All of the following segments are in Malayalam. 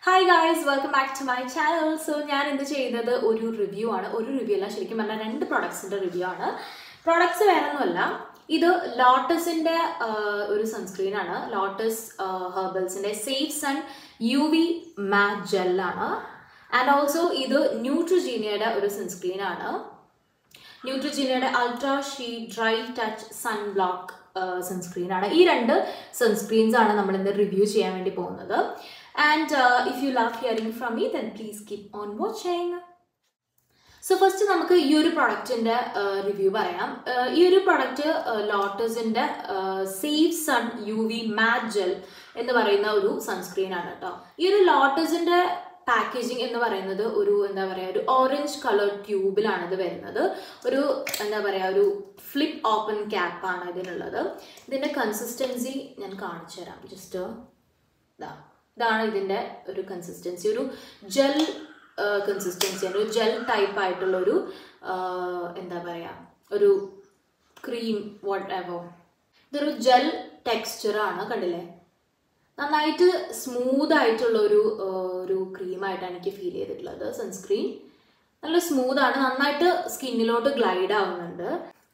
hi guys welcome back to my channel so ഞാൻ ഇന്ന് ചെയ്യുന്നത് ഒരു റിവ്യൂ ആണ് ഒരു റിവ്യൂ അല്ല ശരിക്കും പറഞ്ഞാൽ രണ്ട് പ്രൊഡക്ട്സിന്റെ റിവ്യൂ ആണ് പ്രൊഡക്ട്സ് വേറെ ഒന്നുമല്ല ഇത് ലോട്ടസിന്റെ ഒരു സൺസ്ക്രീൻ ആണ് ലോട്ടസ് ഹെർബൽസിന്റെ safe sun U V matte ജെല്ലാണ് ആൻഡ് ഓൾസോ ഇത് ന്യൂട്രിജീനിയയുടെ ഒരു സൺസ്ക്രീൻ ആണ് ന്യൂട്രിജീനിയയുടെ ultra sheer dry touch sun block sunscreen ആണ് ഈ രണ്ട് സൺസ്ക്രീൻസ് ആണ് നമ്മൾ ഇന്ന് റിവ്യൂ ചെയ്യാൻ വേണ്ടി പോകുന്നത് and if you love hearing from me then please keep on watching so first നമുക്ക് ഈ ഒരു പ്രൊഡക്റ്റിന്റെ റിവ്യൂ പറയാം Uh, ഈ ഒരു പ്രൊഡക്റ്റ് ലോട്ടസിന്റെ safe sun U V matte gel എന്ന് പറയുന്ന ഒരു സൺസ്ക്രീൻ ആണ് കേട്ടോ ഈ ഒരു ലോട്ടസിന്റെ പാക്കേജിങ് എന്ന് പറയുന്നത് ഒരു എന്താ പറയുക ഒരു ഓറഞ്ച് കളർ ട്യൂബിലാണ് ഇത് വരുന്നത് ഒരു എന്താ പറയുക ഒരു ഫ്ലിപ്പ് ഓപ്പൺ ക്യാപ്പാണ് ഇതിനുള്ളത് ഇതിന്റെ കൺസിസ്റ്റൻസി ഞാൻ കാണിച്ചു തരാം ജസ്റ്റ് ഇതാ ഇതാണ് ഇതിന്റെ ഒരു കൺസിസ്റ്റൻസി ഒരു ജെൽ കൺസിസ്റ്റൻസി ആണ് ഒരു ജെൽ ടൈപ്പ് ആയിട്ടുള്ള ഒരു എന്താ പറയാ ഒരു ക്രീം വാട്ട് എവോ ഇതൊരു ജെൽ ടെക്സ്ചർ ആണ് കണ്ടില്ലേ നന്നായിട്ട് സ്മൂത്ത് ആയിട്ടുള്ള ഒരു ആ, ഒരു ക്രീമായിട്ടാണ് എനിക്ക് ഫീൽ ചെയ്തിട്ടുള്ളത് സൺസ്ക്രീൻ നല്ല സ്മൂത്ത് ആണ് നന്നായിട്ട് സ്കിന്നിലോട്ട് ഗ്ലൈഡ് ആവുന്നുണ്ട്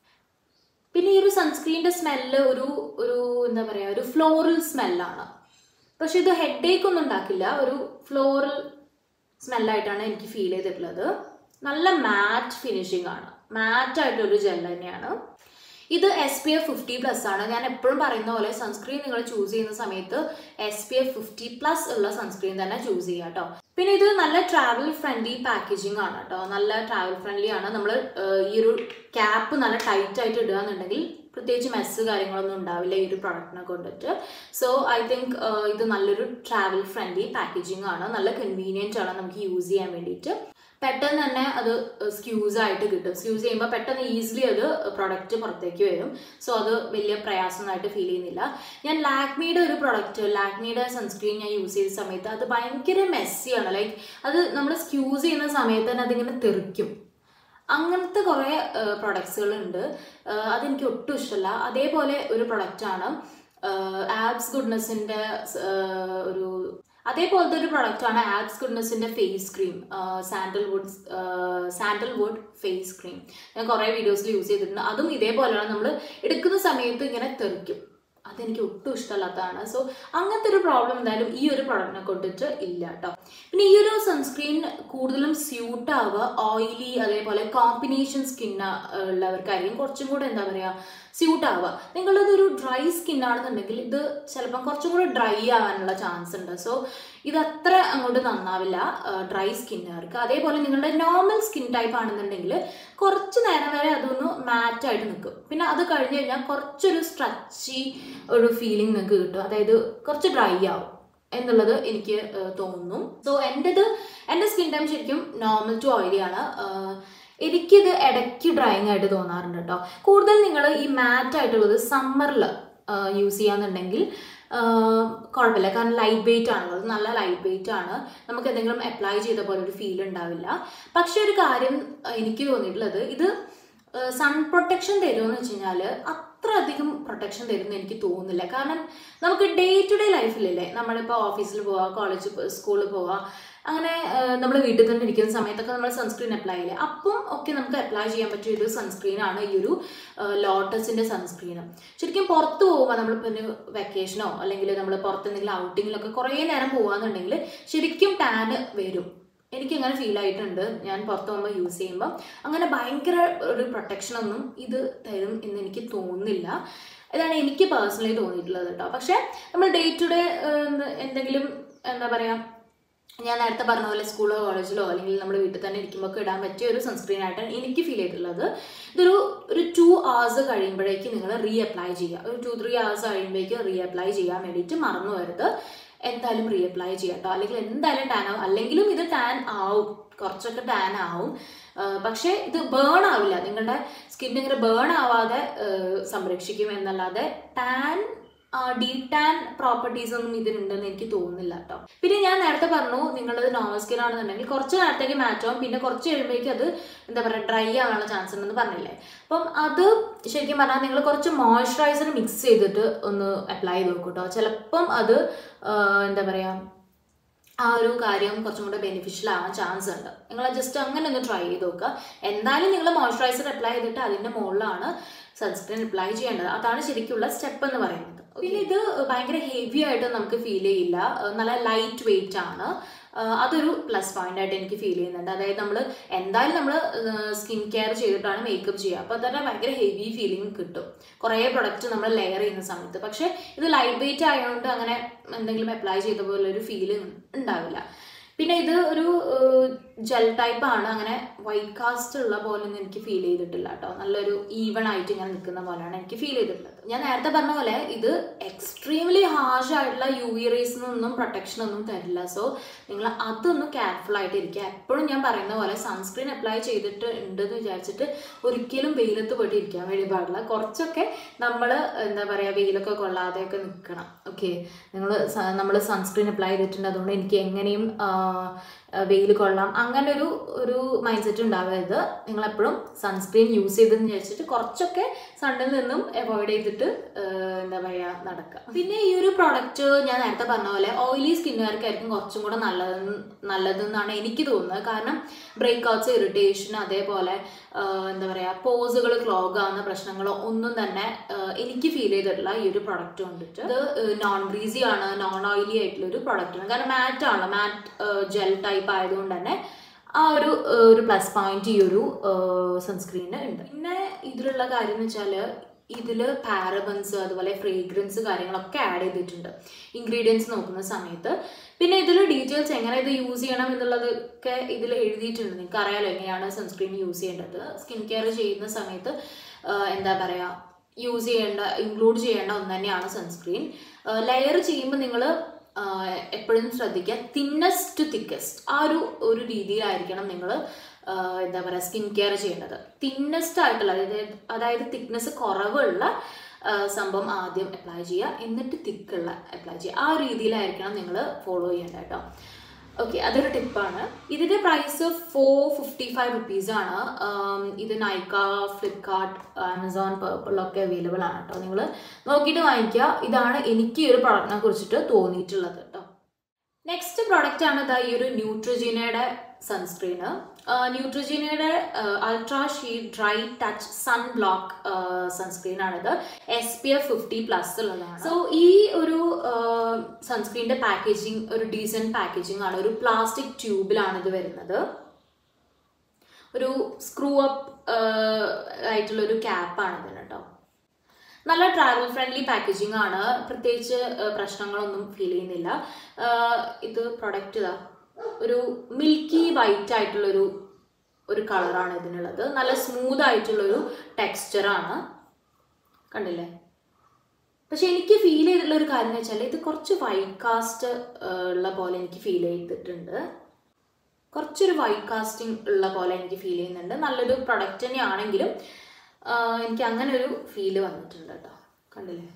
പിന്നെ ഈ ഒരു സൺസ്ക്രീനിന്റെ സ്മെല്ല് ഒരു ഒരു എന്താ പറയാ ഒരു ഫ്ലോറൽ സ്മെല്ലാണ് പക്ഷെ ഇത് ഹെഡേക്ക് ഒന്നും ഉണ്ടാക്കില്ല ഒരു ഫ്ലോറൽ സ്മെല്ലായിട്ടാണ് എനിക്ക് ഫീൽ ചെയ്തിട്ടുള്ളത് നല്ല മാറ്റ് ഫിനിഷിംഗ് ആണ് മാറ്റ് ആയിട്ടൊരു ജെൽ തന്നെയാണ് ഇത് S P F fifty plus ആണ് ഞാൻ എപ്പോഴും പറയുന്ന പോലെ സൺസ്ക്രീൻ നിങ്ങൾ ചൂസ് ചെയ്യുന്ന സമയത്ത് S P F fifty plus ഉള്ള സൺസ്ക്രീൻ തന്നെ ചൂസ് ചെയ്യുക കേട്ടോ പിന്നെ ഇത് നല്ല ട്രാവൽ ഫ്രണ്ട്ലി പാക്കേജിംഗ് ആണ് കേട്ടോ നല്ല ട്രാവൽ ഫ്രണ്ട്ലി ആണ് നമ്മൾ ഈ ഒരു ക്യാപ്പ് നല്ല ടൈറ്റ് ആയിട്ട് ഇടുക എന്നുണ്ടെങ്കിൽ പ്രത്യേകിച്ച് മെസ്സ് കാര്യങ്ങളൊന്നും ഉണ്ടാവില്ല ഈ ഒരു പ്രൊഡക്റ്റിനെ കൊണ്ടിട്ട് സോ ഐ തിങ്ക് ഇത് നല്ലൊരു ട്രാവൽ ഫ്രണ്ട്ലി പാക്കേജിംഗ് ആണ് നല്ല കൺവീനിയൻറ്റ് ആണ് നമുക്ക് യൂസ് ചെയ്യാൻ വേണ്ടിയിട്ട് പെട്ടെന്ന് തന്നെ അത് സ്ക്യൂസ് ആയിട്ട് കിട്ടും സ്ക്യൂസ് ചെയ്യുമ്പോൾ പെട്ടെന്ന് ഈസിലി അത് പ്രൊഡക്റ്റ് പുറത്തേക്ക് വരും സോ അത് വലിയ പ്രയാസമൊന്നായിട്ട് ഫീൽ ചെയ്യുന്നില്ല ഞാൻ ലാക്മിയുടെ ഒരു പ്രൊഡക്റ്റ് ലാക്മിയുടെ സൺസ്ക്രീൻ ഞാൻ യൂസ് ചെയ്ത സമയത്ത് അത് ഭയങ്കര മെസ്സിയാണ് ലൈക്ക് അത് നമ്മൾ സ്ക്യൂസ് ചെയ്യുന്ന സമയത്ത് തന്നെ അതിങ്ങനെ തെറിക്കും അങ്ങനത്തെ കുറേ പ്രൊഡക്ട്സുകൾ ഉണ്ട് അതെനിക്ക് ഒട്ടും ഇഷ്ടമല്ല അതേപോലെ ഒരു പ്രൊഡക്റ്റാണ് ആബ്സ് ഗുഡ്നെസ്സിൻ്റെ ഒരു അതേപോലത്തെ ഒരു പ്രൊഡക്റ്റാണ് ആബ്സ് ഗുഡ്നെസ്സിൻ്റെ face cream sandalwood sandalwood face cream ഞാൻ കുറേ വീഡിയോസിൽ യൂസ് ചെയ്തിട്ടുണ്ട് അതും ഇതേപോലെയാണ് നമ്മൾ എടുക്കുന്ന സമയത്ത് ഇങ്ങനെ തെറിക്കും അതെനിക്ക് ഒട്ടും ഇഷ്ടമല്ലാത്തതാണ് സോ അങ്ങനത്തെ ഒരു പ്രോബ്ലം എന്തായാലും ഈ ഒരു പ്രൊഡക്റ്റിനെ കൊണ്ടിട്ട് ഇല്ല കേട്ടോ പിന്നെ ഈ ഒരു സൺസ്ക്രീൻ കൂടുതലും സ്യൂട്ട് ആവുക ഓയിലി അതേപോലെ കോമ്പിനേഷൻ സ്കിൻ ഉള്ളവർക്കായിരിക്കും കുറച്ചും കൂടെ എന്താ പറയുക സ്യൂട്ട് ആവുക നിങ്ങളിതൊരു ഡ്രൈ സ്കിൻ ആണെന്നുണ്ടെങ്കിൽ ഇത് ചിലപ്പം കുറച്ചും കൂടെ ഡ്രൈ ആവാനുള്ള ചാൻസ് ഉണ്ട് സോ ഇത് അത്ര അങ്ങോട്ട് നന്നാവില്ല ഡ്രൈ സ്കിന്നുകാർക്ക് അതേപോലെ നിങ്ങളുടെ നോർമൽ സ്കിൻ ടൈപ്പ് ആണെന്നുണ്ടെങ്കിൽ കുറച്ച് നേരം വരെ അതൊന്ന് മാറ്റായിട്ട് നിൽക്കും പിന്നെ അത് കഴിഞ്ഞ് കഴിഞ്ഞാൽ കുറച്ചൊരു സ്ട്രെച്ചി ഒരു ഫീലിംഗ് നിങ്ങൾക്ക് കിട്ടും അതായത് കുറച്ച് ഡ്രൈ ആവും എന്നുള്ളത് എനിക്ക് ഏഹ്, തോന്നുന്നു സോ എൻ്റെത് എൻ്റെ സ്കിൻ ടൈം ശരിക്കും നോർമൽ ടു ഓയിലി ആണ് ഏഹ്, എനിക്കിത് ഇടയ്ക്ക് ഡ്രൈങ് ആയിട്ട് തോന്നാറുണ്ട് കേട്ടോ കൂടുതൽ നിങ്ങൾ ഈ മാറ്റ് ആയിട്ടുള്ളത് സമ്മറിൽ യൂസ് ചെയ്യാന്നുണ്ടെങ്കിൽ ആഹ്, കുഴപ്പമില്ല കാരണം ലൈറ്റ് വെയിറ്റ് ആണുള്ളത് നല്ല ലൈറ്റ് വെയിറ്റ് ആണ് നമുക്ക് എന്തെങ്കിലും അപ്ലൈ ചെയ്ത പോലെ ഒരു ഫീൽ ഉണ്ടാവില്ല പക്ഷെ ഒരു കാര്യം ആഹ്, എനിക്ക് തോന്നിയിട്ടുള്ളത് ഇത് സൺ പ്രൊട്ടക്ഷൻ തരുമെന്ന് വെച്ച് കഴിഞ്ഞാൽ അത്ര അധികം പ്രൊട്ടക്ഷൻ തരുമെന്ന് എനിക്ക് തോന്നുന്നില്ല കാരണം നമുക്ക് ഡേ ടു ഡേ ലൈഫിലല്ലേ നമ്മളിപ്പോൾ ഓഫീസിൽ പോവാ കോളേജിൽ സ്കൂളിൽ പോവാ അങ്ങനെ നമ്മൾ വീട്ടിൽ തന്നെ ഇരിക്കുന്ന സമയത്തൊക്കെ നമ്മൾ സൺസ്ക്രീൻ അപ്ലൈ ചെയ്യില്ലേ അപ്പം ഒക്കെ നമുക്ക് അപ്ലൈ ചെയ്യാൻ പറ്റിയ ഒരു സൺസ്ക്രീൻ ആണ് ഈ ഒരു ലോട്ടസിന്റെ സൺസ്ക്രീൻ ശരിക്കും പുറത്ത് പോകുമ്പോൾ നമ്മളിപ്പോൾ ഒരു വെക്കേഷനോ അല്ലെങ്കിൽ നമ്മൾ പുറത്ത് എന്തെങ്കിലും ഔട്ടിങ്ങിലൊക്കെ കുറേ നേരം പോകാന്നുണ്ടെങ്കിൽ ശരിക്കും ടാന് വരും എനിക്ക് അങ്ങനെ ഫീൽ ആയിട്ടുണ്ട് ഞാൻ പുറത്ത് പോകുമ്പോൾ യൂസ് ചെയ്യുമ്പോൾ അങ്ങനെ ഭയങ്കര ഒരു പ്രൊട്ടക്ഷൻ ഒന്നും ഇത് തരും എന്ന് എനിക്ക് തോന്നുന്നില്ല ഇതാണ് എനിക്ക് പേഴ്സണലി തോന്നിയിട്ടുള്ളത് കേട്ടോ പക്ഷേ നമ്മൾ ഡേ ടു ഡേ എന്തെങ്കിലും എന്താ പറയുക ഞാൻ നേരത്തെ പറഞ്ഞ പോലെ സ്കൂളോ കോളേജിലോ അല്ലെങ്കിൽ നമ്മൾ വീട്ടിൽ തന്നെ ഇരിക്കുമ്പോൾ ഒക്കെ ഇടാൻ പറ്റിയ ഒരു സൺസ്ക്രീൻ ആയിട്ടാണ് എനിക്ക് ഫീൽ ചെയ്തിട്ടുള്ളത് ഇതൊരു ഒരു ടു hours കഴിയുമ്പോഴേക്ക് നിങ്ങൾ റീ അപ്ലൈ ചെയ്യുക ഒരു ടു ത്രീ hours കഴിയുമ്പോഴേക്ക് റീ അപ്ലൈ ചെയ്യാൻ വേണ്ടിയിട്ട് മറന്നു വരുത് എന്തായാലും റീ അപ്ലൈ ചെയ്യാം കേട്ടോ അല്ലെങ്കിൽ എന്തായാലും ടാൻ ആവും അല്ലെങ്കിലും ഇത് ടാൻ ആവും കുറച്ചൊക്കെ ടാൻ ആവും ആ, പക്ഷേ ഇത് ബേൺ ആവില്ല നിങ്ങളുടെ സ്കിൻ ഇങ്ങനെ ബേൺ ആവാതെ ആ, സംരക്ഷിക്കും എന്നല്ലാതെ ടാൻ ഡീ ടാൻ പ്രോപ്പർട്ടീസ് ഒന്നും ഇതിനുണ്ടെന്ന് എനിക്ക് തോന്നുന്നില്ല കേട്ടോ പിന്നെ ഞാൻ നേരത്തെ പറഞ്ഞു നിങ്ങളത് നോർമൽ സ്കിൻ ആണെന്നുണ്ടെങ്കിൽ കുറച്ച് നേരത്തേക്ക് മാറ്റാവും പിന്നെ കുറച്ച് കഴിയുമ്പോഴേക്കും അത് എന്താ പറയുക ഡ്രൈ ആവാനുള്ള ചാൻസ് ഉണ്ടെന്ന് പറഞ്ഞില്ലേ അപ്പം അത് ശരിക്കും പറഞ്ഞാൽ നിങ്ങൾ കുറച്ച് മോയ്സ്ചറൈസർ മിക്സ് ചെയ്തിട്ട് ഒന്ന് അപ്ലൈ ചെയ്ത് നോക്കൂ കേട്ടോ ചിലപ്പം അത് ആ, എന്താ പറയുക ആ ഒരു കാര്യം കുറച്ചും കൂടെ ബെനിഫിഷ്യൽ ആവാൻ ചാൻസ് ഉണ്ട് നിങ്ങൾ ജസ്റ്റ് അങ്ങനെ ഒന്ന് ട്രൈ ചെയ്ത് നോക്കുക എന്തായാലും നിങ്ങൾ മോയ്സ്ചറൈസർ അപ്ലൈ ചെയ്തിട്ട് അതിൻ്റെ മുകളിലാണ് സൺസ്ക്രീൻ അപ്ലൈ ചെയ്യേണ്ടത് അതാണ് ശരിക്കുള്ള സ്റ്റെപ്പ് എന്ന് പറയുന്നത് പിന്നെ ഇത് ഭയങ്കര ഹെവി ആയിട്ട് നമുക്ക് ഫീൽ ചെയ്യില്ല ഏഹ് നല്ല ലൈറ്റ് വെയിറ്റ് ആണ് ഏഹ് അതൊരു പ്ലസ് പോയിന്റ് ആയിട്ട് എനിക്ക് ഫീൽ ചെയ്യുന്നുണ്ട് അതായത് നമ്മൾ എന്തായാലും നമ്മൾ സ്കിൻ കെയർ ചെയ്തിട്ടാണ് മേക്കപ്പ് ചെയ്യുക അപ്പോൾ തന്നെ ഭയങ്കര ഹെവി ഫീലിംഗ് കിട്ടും കുറേ പ്രൊഡക്റ്റ് നമ്മൾ ലെയർ ചെയ്യുന്ന സമയത്ത് പക്ഷേ ഇത് ലൈറ്റ് വെയിറ്റ് ആയതുകൊണ്ട് അങ്ങനെ എന്തെങ്കിലും അപ്ലൈ ചെയ്ത പോലെ ഒരു ഫീലിംഗ് ഉണ്ടാവില്ല പിന്നെ ഇത് ഒരു ജെൽ ടൈപ്പ് ആണ് അങ്ങനെ വൈറ്റ് കാസ്റ്റ് ഉള്ള പോലെ ഒന്നും എനിക്ക് ഫീൽ ചെയ്തിട്ടില്ല കേട്ടോ നല്ലൊരു ഈവൺ ആയിട്ട് ഇങ്ങനെ നിൽക്കുന്ന പോലെയാണ് എനിക്ക് ഫീൽ ചെയ്തിട്ടുള്ളത് ഞാൻ നേരത്തെ പറഞ്ഞ പോലെ ഇത് എക്സ്ട്രീംലി ഹാർഷ് ആയിട്ടുള്ള യു വി റേസിൽ നിന്നും പ്രൊട്ടക്ഷൻ ഒന്നും തരില്ല സോ നിങ്ങൾ അതൊന്ന് കെയർഫുൾ ആയിട്ട് ഇരിക്കുക എപ്പോഴും ഞാൻ പറയുന്ന പോലെ സൺസ്ക്രീൻ അപ്ലൈ ചെയ്തിട്ട് ഉണ്ടെന്ന് വിചാരിച്ചിട്ട് ഒരിക്കലും വെയിലത്ത് പോയിട്ട് ഇരിക്കാൻ വേണ്ടി പാടില്ല കുറച്ചൊക്കെ നമ്മൾ എന്താ പറയുക വെയിലൊക്കെ കൊള്ളാതെയൊക്കെ നിൽക്കണം ഓക്കെ നിങ്ങൾ നമ്മൾ സൺസ്ക്രീൻ അപ്ലൈ ചെയ്തിട്ടുണ്ട് അതുകൊണ്ട് എനിക്ക് എങ്ങനെയും വെയിൽ കൊള്ളാം അങ്ങനെ ഒരു ഒരു മൈൻഡ് സെറ്റ് ഉണ്ടാവരുത് നിങ്ങൾ എപ്പോഴും സൺസ്ക്രീൻ യൂസ് ചെയ്തെന്ന് വിചാരിച്ചിട്ട് കുറച്ചൊക്കെ സണ്ണിൽ നിന്നും അവോയ്ഡ് ചെയ്തിട്ട് ആ, എന്താ പറയുക നടക്കുക പിന്നെ ഈ ഒരു പ്രോഡക്റ്റ് ഞാൻ നേരത്തെ പറഞ്ഞ പോലെ ഓയിലി സ്കിന്നുകാർക്കായിരിക്കും കുറച്ചും കൂടെ നല്ലത് നല്ലതെന്നാണ് എനിക്ക് തോന്നുന്നത് കാരണം ബ്രേക്ക് ഔട്ട്സ് ഇറിറ്റേഷൻ അതേപോലെ ആ, എന്താ പറയുക പോസുകൾ ക്ലോഗ് ആവുന്ന പ്രശ്നങ്ങളോ ഒന്നും തന്നെ ആ, എനിക്ക് ഫീൽ ചെയ്തിട്ടില്ല ഈ ഒരു പ്രൊഡക്റ്റ് കൊണ്ടിട്ട് ഇത് നോൺ ഗ്രീസി ആണ് നോൺ ഓയിലി ആയിട്ടുള്ള ഒരു പ്രൊഡക്റ്റ് ആണ് കാരണം മാറ്റ് ആണ് മാറ്റ് ജെൽ ടൈപ്പ് ആയതുകൊണ്ട് തന്നെ ആ ഒരു ആ, ഒരു പ്ലസ് പോയിന്റ് ഈ ഒരു സൺസ്ക്രീന് ഉണ്ട് പിന്നെ ഇതിലുള്ള കാര്യം എന്ന് വെച്ചാൽ ഇതിൽ പാരബൻസ് അതുപോലെ ഫ്രേഗ്രൻസ് കാര്യങ്ങളൊക്കെ ആഡ് ചെയ്തിട്ടുണ്ട് ഇൻഗ്രീഡിയൻസ് നോക്കുന്ന സമയത്ത് പിന്നെ ഇതിൽ ഡീറ്റെയിൽസ് എങ്ങനെ ഇത് യൂസ് ചെയ്യണം എന്നുള്ളതൊക്കെ ഇതിൽ എഴുതിയിട്ടുണ്ട് നിങ്ങൾക്ക് അറിയാലോ എങ്ങനെയാണ് സൺസ്ക്രീൻ യൂസ് ചെയ്യേണ്ടത് സ്കിൻ കെയർ ചെയ്യുന്ന സമയത്ത് ആ, എന്താ പറയുക യൂസ് ചെയ്യേണ്ട ഇൻക്ലൂഡ് ചെയ്യേണ്ട ഒന്ന് തന്നെയാണ് സൺസ്ക്രീൻ ലെയർ ചെയ്യുമ്പോൾ നിങ്ങൾ എപ്പോഴും ശ്രദ്ധിക്കുക തിന്നസ്റ്റ് ടു തിക്കസ്റ്റ് ആ ഒരു ഒരു രീതിയിലായിരിക്കണം നിങ്ങൾ എന്താ പറയുക സ്കിൻ കെയർ ചെയ്യേണ്ടത് തിന്നസ്റ്റ് ആയിട്ടുള്ള അതായത് അതായത് തിക്നെസ് കുറവുള്ള ആ, സംഭവം ആദ്യം അപ്ലൈ ചെയ്യുക എന്നിട്ട് തിക്കുള്ള അപ്ലൈ ചെയ്യുക ആ രീതിയിലായിരിക്കണം നിങ്ങൾ ഫോളോ ചെയ്യേണ്ടത് കേട്ടോ ഓക്കെ അതൊരു ടിപ്പാണ് ഇതിന്റെ price four fifty five rupees ആണ് ആം, ഇത് നൈക്ക ഫ്ലിപ്കാർട്ട് ആമസോൺ പേർപ്പിളൊക്കെ അവൈലബിൾ ആണ് കേട്ടോ നിങ്ങൾ നോക്കിയിട്ട് വാങ്ങിക്കുക ഇതാണ് എനിക്ക് ഈ ഒരു പ്രൊഡക്റ്റിനെ കുറിച്ചിട്ട് തോന്നിയിട്ടുള്ളത് കേട്ടോ നെക്സ്റ്റ് പ്രോഡക്റ്റ് ആണ് ഇതാ ഈ ഒരു ന്യൂട്രജീനയുടെ സൺസ്ക്രീന് ന്യൂട്രജീനയുടെ ultra sheer dry touch sun block sunscreen ആണിത് S P F fifty plus ഉള്ളതാണ് സോ ഈ ഒരു സൺസ്ക്രീനിന്റെ പാക്കേജിങ് ഒരു ഡീസെന്റ് പാക്കേജിങ് ആണ് ഒരു പ്ലാസ്റ്റിക് ട്യൂബിലാണ് ഇത് വരുന്നത് ഒരു സ്ക്രൂ അപ്പ് ആയിട്ടുള്ള ഒരു ക്യാപ്പാണ് ഇതിന് കേട്ടോ നല്ല ട്രാവൽ ഫ്രണ്ട്ലി പാക്കേജിംഗ് ആണ് പ്രത്യേകിച്ച് ആ, പ്രശ്നങ്ങളൊന്നും ഫീൽ ചെയ്യുന്നില്ല ആ, ഇത് പ്രൊഡക്റ്റ് ഇതാ ഒരു മിൽക്കി വൈറ്റ് ആയിട്ടുള്ളൊരു ഒരു കളറാണ് ഇതിനുള്ളത് നല്ല സ്മൂത്ത് ആയിട്ടുള്ളൊരു ടെക്സ്ചറാണ് കണ്ടില്ലേ പക്ഷെ എനിക്ക് ഫീൽ ചെയ്തിട്ടുള്ള ഒരു കാര്യം എന്ന് വെച്ചാൽ ഇത് കുറച്ച് വൈറ്റ് കാസ്റ്റ് ഉള്ള പോലെ എനിക്ക് ഫീൽ ചെയ്തിട്ടുണ്ട് കുറച്ചൊരു വൈറ്റ് കാസ്റ്റിംഗ് ഉള്ള പോലെ എനിക്ക് ഫീൽ ചെയ്യുന്നുണ്ട് നല്ലൊരു പ്രൊഡക്റ്റ് തന്നെയാണെങ്കിലും ആ, എനിക്ക് അങ്ങനെ ഒരു ഫീല് വന്നിട്ടുണ്ട് കേട്ടോ കണ്ടില്ലേ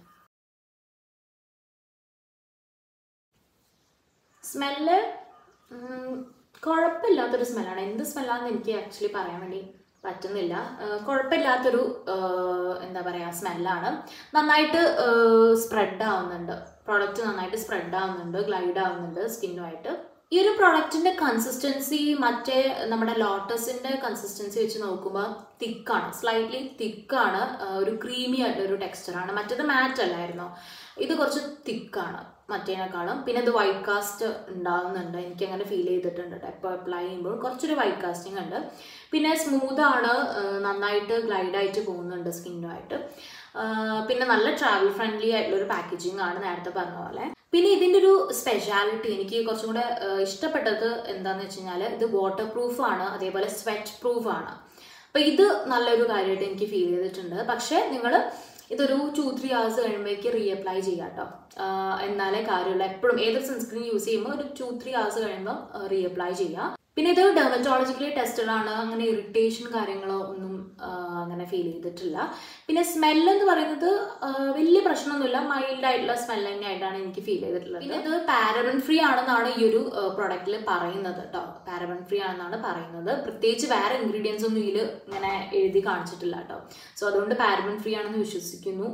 സ്മെല്ല് കുഴപ്പമില്ലാത്തൊരു സ്മെല്ലാണ് എന്ത് സ്മെല്ലാന്ന് എനിക്ക് ആക്ച്വലി പറയാൻ വേണ്ടി പറ്റുന്നില്ല ആ, കുഴപ്പമില്ലാത്തൊരു ആ, എന്താ പറയുക സ്മെല്ലാണ് നന്നായിട്ട് സ്പ്രെഡ് ആവുന്നുണ്ട് പ്രോഡക്റ്റ് നന്നായിട്ട് സ്പ്രെഡ് ആവുന്നുണ്ട് ഗ്ലൈഡ് ആവുന്നുണ്ട് സ്കിന്നുമായിട്ട് ഈ ഒരു പ്രൊഡക്റ്റിന്റെ കൺസിസ്റ്റൻസി മറ്റേ നമ്മുടെ ലോട്ടസിന്റെ കൺസിസ്റ്റൻസി വെച്ച് നോക്കുമ്പോൾ തിക്കാണ് സ്ലൈറ്റ്ലി തിക്കാണ് ഒരു ക്രീമി ആയിട്ടുള്ള ഒരു ടെക്സ്ചറാണ് മറ്റേത് മാറ്റ് അല്ലായിരുന്നോ ഇത് കുറച്ച് തിക്കാണ് മറ്റേനേക്കാളും പിന്നെ ഇത് വൈറ്റ് കാസ്റ്റ് ഉണ്ടാവുന്നുണ്ട് എനിക്ക് അങ്ങനെ ഫീൽ ചെയ്തിട്ടുണ്ട് കേട്ടോ ഇപ്പോൾ അപ്ലൈ ചെയ്യുമ്പോൾ കുറച്ചൊരു വൈറ്റ് കാസ്റ്റിംഗ് ഉണ്ട് പിന്നെ സ്മൂത്ത് ആണ് ആ, നന്നായിട്ട് ഗ്ലൈഡ് ആയിട്ട് പോകുന്നുണ്ട് സ്കിന്നുമായിട്ട് പിന്നെ നല്ല ട്രാവൽ ഫ്രണ്ട്ലി ആയിട്ടുള്ള ഒരു പാക്കേജിംഗ് ആണ് നേരത്തെ പറഞ്ഞ പോലെ പിന്നെ ഇതിൻ്റെ ഒരു സ്പെഷ്യാലിറ്റി എനിക്ക് കുറച്ചും കൂടെ ആ, ഇഷ്ടപ്പെട്ടത് എന്താണെന്ന് വെച്ച് കഴിഞ്ഞാൽ ഇത് വാട്ടർ പ്രൂഫ് ആണ് അതേപോലെ സ്വെറ്റ് പ്രൂഫ് ആണ് അപ്പോൾ ഇത് നല്ലൊരു കാര്യമായിട്ട് എനിക്ക് ഫീൽ ചെയ്തിട്ടുണ്ട് പക്ഷേ നിങ്ങൾ ഇതൊരു ടു ത്രീ hours കഴിയുമ്പോഴേക്ക് റീഅപ്ലൈ ചെയ്യാം കേട്ടോ എന്നാലേ കാര്യമുള്ളൂ എപ്പോഴും ഏതൊരു സൺസ്ക്രീൻ യൂസ് ചെയ്യുമ്പോൾ ഒരു ടു ത്രീ hours കഴിയുമ്പോൾ റീഅപ്ലൈ ചെയ്യാം പിന്നെ ഇത് ഡെർമറ്റോളജിക്കലി ടെസ്റ്റഡ് ആണ് അങ്ങനെ ഇറിറ്റേഷൻ കാര്യങ്ങളോ ഒന്നും ആ, അങ്ങനെ ഫീൽ ചെയ്തിട്ടില്ല പിന്നെ സ്മെല്ല് എന്ന് പറയുന്നത് ആ, വലിയ പ്രശ്നമൊന്നുമില്ല മൈൽഡ് ആയിട്ടുള്ള സ്മെൽ തന്നെയായിട്ടാണ് എനിക്ക് ഫീൽ ചെയ്തിട്ടുള്ളത് പിന്നെ ഇത് പാരബൻ ഫ്രീ ആണെന്നാണ് ഈ ഒരു പ്രൊഡക്റ്റിൽ പറയുന്നത് കേട്ടോ പാരബൻ ഫ്രീ ആണെന്നാണ് പറയുന്നത് പ്രത്യേകിച്ച് വേറെ ഇൻഗ്രീഡിയൻസ് ഒന്നും ഇതിൽ ഇങ്ങനെ എഴുതി കാണിച്ചിട്ടില്ല കേട്ടോ സോ അതുകൊണ്ട് പാരബൻ ഫ്രീ ആണെന്ന് വിശ്വസിക്കുന്നു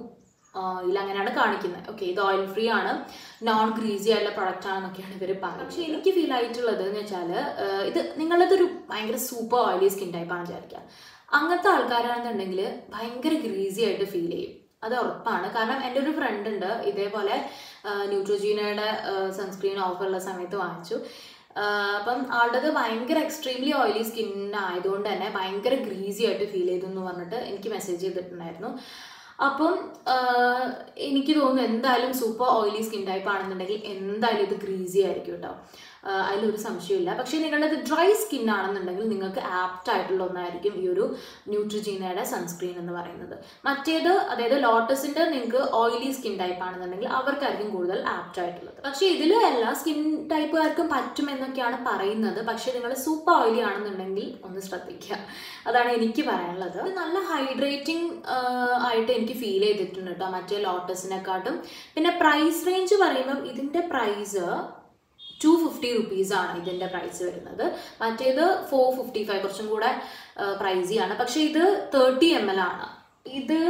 ഇതിൽ അങ്ങനെയാണ് കാണിക്കുന്നത് ഓക്കെ ഇത് ഓയിൽ ഫ്രീ ആണ് നോൺ ഗ്രീസി ആയിട്ടുള്ള പ്രൊഡക്റ്റ് ആണെന്നൊക്കെയാണ് ഇവർ പറയുന്നത് പക്ഷേ എനിക്ക് ഫീൽ ആയിട്ടുള്ളത് എന്ന് വെച്ചാൽ ഇത് നിങ്ങളതൊരു ഭയങ്കര സൂപ്പർ ഓയിലി സ്കിൻ ടൈപ്പാണ് വിചാരിക്കുക അങ്ങനത്തെ ആൾക്കാരാണെന്നുണ്ടെങ്കിൽ ഭയങ്കര ഗ്രീസി ആയിട്ട് ഫീൽ ചെയ്യും അത് ഉറപ്പാണ് കാരണം എൻ്റെ ഒരു ഫ്രണ്ട് ഉണ്ട് ഇതേപോലെ ന്യൂട്രോജീനയുടെ സൺസ്ക്രീൻ ഓഫറുള്ള സമയത്ത് വാങ്ങിച്ചു ആഹ് അപ്പം ആളുടേത് ഭയങ്കര എക്സ്ട്രീംലി ഓയിലി സ്കിൻ ആയതുകൊണ്ട് തന്നെ ഭയങ്കര ഗ്രീസി ആയിട്ട് ഫീൽ ചെയ്തു എന്ന് പറഞ്ഞിട്ട് എനിക്ക് മെസ്സേജ് ചെയ്തിട്ടുണ്ടായിരുന്നു അപ്പം ആഹ് എനിക്ക് തോന്നുന്നു എന്തായാലും സൂപ്പർ ഓയിലി സ്കിൻ ടൈപ്പ് ആണെന്നുണ്ടെങ്കിൽ എന്തായാലും ഇത് ഗ്രീസി ആയിരിക്കും കേട്ടോ ആഹ് അതിലൊരു സംശയമില്ല പക്ഷേ നിങ്ങളുടേത് ഡ്രൈ സ്കിൻ ആണെന്നുണ്ടെങ്കിൽ നിങ്ങൾക്ക് ആപ്റ്റ് ആയിട്ടുള്ള ഒന്നായിരിക്കും ഈ ഒരു ന്യൂട്രിജീനയുടെ സൺസ്ക്രീൻ എന്ന് പറയുന്നത് മറ്റേത് അതായത് ലോട്ടസിന്റെ നിങ്ങൾക്ക് ഓയിലി സ്കിൻ ടൈപ്പ് ആണെന്നുണ്ടെങ്കിൽ അവർക്കായിരിക്കും കൂടുതൽ ആപ്റ്റ് ആയിട്ടുള്ളത് പക്ഷേ ഇതിൽ എല്ലാ സ്കിൻ ടൈപ്പുകാർക്കും പറ്റുമെന്നൊക്കെയാണ് പറയുന്നത് പക്ഷേ നിങ്ങൾ സൂപ്പർ ഓയിലി ആണെന്നുണ്ടെങ്കിൽ ഒന്ന് ശ്രദ്ധിക്കുക അതാണ് എനിക്ക് പറയാനുള്ളത് ഇത് നല്ല ഹൈഡ്രേറ്റിംഗ് ആയിട്ട് എനിക്ക് ഫീൽ ചെയ്തിട്ടുണ്ട് കേട്ടോ മറ്റേ ലോട്ടസിനെക്കാട്ടും പിന്നെ പ്രൈസ് റേഞ്ച് പറയുമ്പം ഇതിൻ്റെ പ്രൈസ് ടു ഫിഫ്റ്റി റുപ്പീസാണ് ഇതിൻ്റെ പ്രൈസ് വരുന്നത് മറ്റേത് ഫോർ ഫിഫ്റ്റി ഫൈവ് കുറച്ചും കൂടെ പ്രൈസിയാണ് പക്ഷേ ഇത് തേർട്ടി എം എൽ ആണ് ഇത്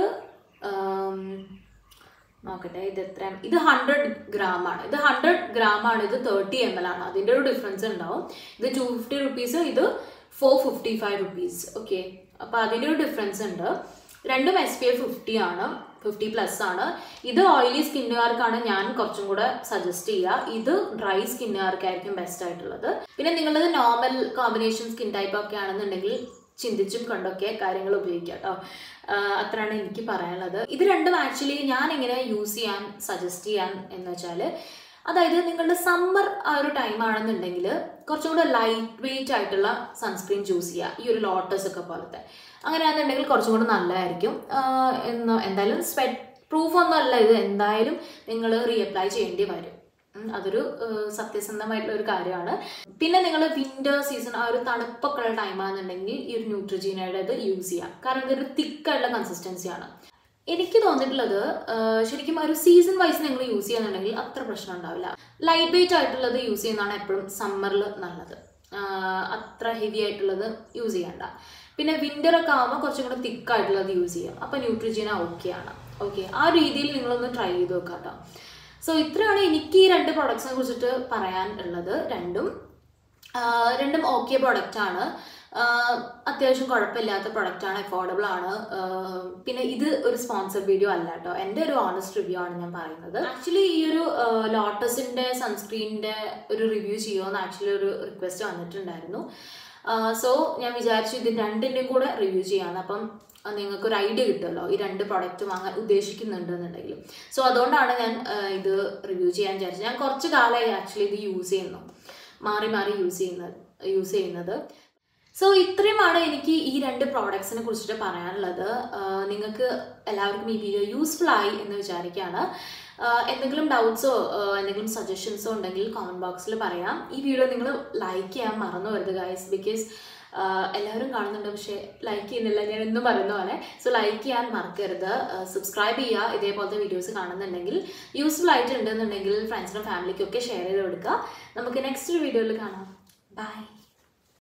ആം, നോക്കട്ടെ ഇത് എത്ര ഇത് ഹൺഡ്രഡ് ഗ്രാം ആണ് ഇത് ഹൺഡ്രഡ് ഗ്രാം ആണ് ഇത് തേർട്ടി എം എൽ ആണ് അതിൻ്റെ ഒരു ഡിഫറൻസ് ഉണ്ടാവും ഇത് ടു ഫിഫ്റ്റി റുപ്പീസ് ഇത് four fifty five rupees okay അപ്പോൾ അതിൻ്റെ ഒരു ഡിഫറൻസ് ഉണ്ട് രണ്ടും എസ് പി എഫ് ഫിഫ്റ്റി ആണ് ഫിഫ്റ്റി പ്ലസ് ആണ് ഇത് ഓയിലി സ്കിന്നുകാർക്കാണ് ഞാൻ കുറച്ചും കൂടെ സജസ്റ്റ് ചെയ്യുക ഇത് ഡ്രൈ സ്കിന്നുകാർക്കായിരിക്കും ബെസ്റ്റ് ആയിട്ടുള്ളത് പിന്നെ നിങ്ങളത് നോർമൽ കോമ്പിനേഷൻ സ്കിൻ ടൈപ്പ് ഒക്കെ ആണെന്നുണ്ടെങ്കിൽ ചിന്തിച്ചും കണ്ടൊക്കെ കാര്യങ്ങൾ ഉപയോഗിക്കുക കേട്ടോ അത്രയാണ് എനിക്ക് പറയാനുള്ളത് ഇത് രണ്ടും ആക്ച്വലി ഞാൻ എങ്ങനെ യൂസ് ചെയ്യാൻ സജസ്റ്റ് ചെയ്യാൻ എന്ന് വെച്ചാൽ അതായത് നിങ്ങളുടെ സമ്മർ ആ ഒരു ടൈം ആണെന്നുണ്ടെങ്കിൽ കുറച്ചും കൂടെ ലൈറ്റ് വെയിറ്റ് ആയിട്ടുള്ള സൺസ്ക്രീൻ ചൂസ് ചെയ്യുക ഈ ഒരു ലോട്ടസ് ഒക്കെ പോലത്തെ അങ്ങനെയാണെന്നുണ്ടെങ്കിൽ കുറച്ചും കൂടെ നല്ലതായിരിക്കും ആഹ് എന്ന് എന്തായാലും സ്വെറ്റ് പ്രൂഫ് ഒന്നും അല്ല ഇത് എന്തായാലും നിങ്ങൾ റീഅപ്ലൈ ചെയ്യേണ്ടി വരും ഉം, അതൊരു ആഹ് സത്യസന്ധമായിട്ടുള്ള ഒരു കാര്യമാണ് പിന്നെ നിങ്ങൾ വിന്റർ സീസൺ ആ ഒരു തണുപ്പൊക്കെ ഉള്ള ടൈം ആണെന്നുണ്ടെങ്കിൽ ഈ ഒരു ന്യൂട്രിജീനയുടെ ഇത് യൂസ് ചെയ്യാം കാരണം ഇതൊരു തിക്കായിട്ടുള്ള കൺസിസ്റ്റൻസിയാണ് എനിക്ക് തോന്നിയിട്ടുള്ളത് ആഹ് ശരിക്കും ഒരു സീസൺ വൈസ് നിങ്ങൾ യൂസ് ചെയ്യുന്നുണ്ടെങ്കിൽ അത്ര പ്രശ്നം ഉണ്ടാവില്ല ലൈറ്റ് വെയിറ്റ് ആയിട്ടുള്ളത് യൂസ് ചെയ്യുന്നതാണ് എപ്പോഴും സമ്മറിൽ നല്ലത് ആഹ് അത്ര ഹെവി ആയിട്ടുള്ളത് യൂസ് ചെയ്യണ്ട പിന്നെ വിന്റർ ഒക്കെ ആകുമ്പോൾ കുറച്ചും കൂടെ തിക്കായിട്ടുള്ളത് യൂസ് ചെയ്യാം അപ്പോൾ ന്യൂട്രിജീന ഓക്കെ ആണ് ഓക്കെ ആ രീതിയിൽ നിങ്ങളൊന്ന് ട്രൈ ചെയ്ത് നോക്കാം കേട്ടോ സോ ഇത്രയാണ് എനിക്ക് ഈ രണ്ട് പ്രൊഡക്ട്സിനെ കുറിച്ചിട്ട് പറയാൻ ഉള്ളത് രണ്ടും ആഹ് രണ്ടും ഓക്കെ പ്രൊഡക്റ്റ് ആണ് ആഹ് അത്യാവശ്യം കുഴപ്പമില്ലാത്ത പ്രൊഡക്റ്റ് ആണ് അഫോർഡബിൾ ആണ് ആഹ് പിന്നെ ഇത് ഒരു സ്പോൺസർ വീഡിയോ അല്ല കേട്ടോ എൻ്റെ ഒരു ഓണസ്റ്റ് റിവ്യൂ ആണ് ഞാൻ പറയുന്നത് ആക്ച്വലി ഈ ഒരു ലോട്ടസിന്റെ സൺസ്ക്രീനിന്റെ ഒരു റിവ്യൂ ചെയ്യുമെന്ന് ആക്ച്വലി ഒരു റിക്വസ്റ്റ് വന്നിട്ടുണ്ടായിരുന്നു സോ ഞാൻ വിചാരിച്ചു ഇത് രണ്ടിൻ്റെയും കൂടെ റിവ്യൂ ചെയ്യാന്ന് അപ്പം നിങ്ങൾക്ക് ഒരു ഐഡിയ കിട്ടുമല്ലോ ഈ രണ്ട് പ്രൊഡക്റ്റ് വാങ്ങാൻ ഉദ്ദേശിക്കുന്നുണ്ട് എന്നുണ്ടെങ്കിൽ സോ അതുകൊണ്ടാണ് ഞാൻ ആഹ് ഇത് റിവ്യൂ ചെയ്യാൻ വിചാരിച്ചത് ഞാൻ കുറച്ച് കാലമായി ആക്ച്വലി ഇത് യൂസ് ചെയ്യുന്നു മാറി മാറി യൂസ് ചെയ്യുന്നത് യൂസ് ചെയ്യുന്നത് സോ ഇത്രയുമാണ് എനിക്ക് ഈ രണ്ട് പ്രോഡക്ട്സിനെ കുറിച്ചിട്ട് പറയാനുള്ളത് ആഹ് നിങ്ങൾക്ക് എല്ലാവർക്കും ഈ വീഡിയോ യൂസ്ഫുൾ ആയി എന്ന് വിചാരിക്കുകയാണ് ആഹ് എന്തെങ്കിലും ഡൗട്ട്സോ എന്തെങ്കിലും സജഷൻസോ ഉണ്ടെങ്കിൽ കമൻറ്റ് ബോക്സിൽ പറയാം ഈ വീഡിയോ നിങ്ങൾ ലൈക്ക് ചെയ്യാൻ മറന്നു വരുത് ഗൈസ് ബിക്കോസ് എല്ലാവരും കാണുന്നുണ്ട് പക്ഷേ ലൈക്ക് ചെയ്യുന്നില്ല ഞാൻ എന്നും പറയുന്ന പോലെ സോ ലൈക്ക് ചെയ്യാൻ മറക്കരുത് സബ്സ്ക്രൈബ് ചെയ്യുക ഇതേപോലത്തെ വീഡിയോസ് കാണുന്നുണ്ടെങ്കിൽ യൂസ്ഫുൾ ആയിട്ടുണ്ടെന്നുണ്ടെങ്കിൽ ഫ്രണ്ട്സിനും ഫാമിലിക്കും ഒക്കെ ഷെയർ ചെയ്ത് കൊടുക്കുക നമുക്ക് നെക്സ്റ്റ് വീഡിയോയിൽ കാണാം ബൈ